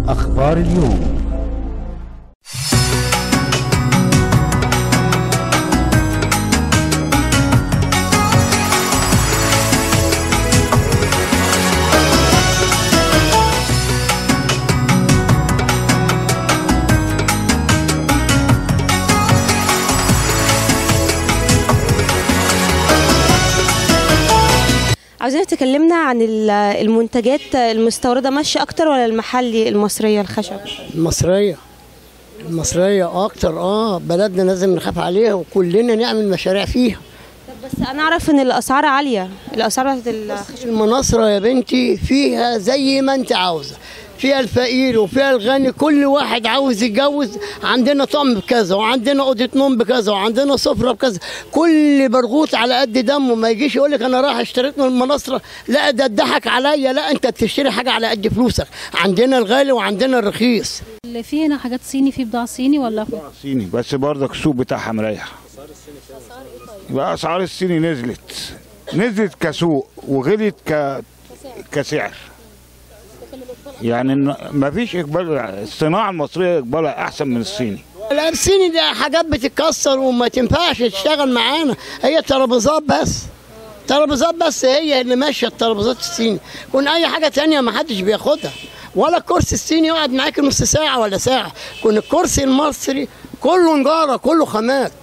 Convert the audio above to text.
أخبار اليوم عاوزين تكلمنا عن ال- المنتجات المستوردة ماشية أكتر ولا المحلي المصرية الخشب؟ المصرية المصرية أكتر أه بلدنا لازم نخاف عليها وكلنا نعمل مشاريع فيها طب بس أنا أعرف إن الأسعار عالية الأسعار بتاعت الخشب المناصرة يا بنتي فيها زي ما أنت عاوزة فيها الفقير وفيها الغني كل واحد عاوز يتجوز عندنا طقم بكذا وعندنا اوضه نوم بكذا وعندنا سفره بكذا كل برغوث على قد دمه ما يجيش يقول لك انا رايح اشتريت من المناصره لا ده اتضحك عليا لا انت بتشتري حاجه على قد فلوسك عندنا الغالي وعندنا الرخيص اللي فيه هنا حاجات صيني في بضاعة صيني ولا في صيني بس برضك السوق بتاعها مريح بقى اسعار الصيني نزلت نزلت كسوق وغلت ك كسعر يعني ما فيش اقبال الصناعه المصريه اقبالها احسن من الصيني لا الصيني ده حاجات بتتكسر وما تنفعش تشتغل معانا هي ترابيزات بس ترابيزات بس هي اللي ماشيه الترابيزات الصيني كون اي حاجه تانية ما حدش بياخدها ولا الكرسي الصيني يقعد معاك نص ساعه ولا ساعه كون الكرسي المصري كله نجاره كله خامات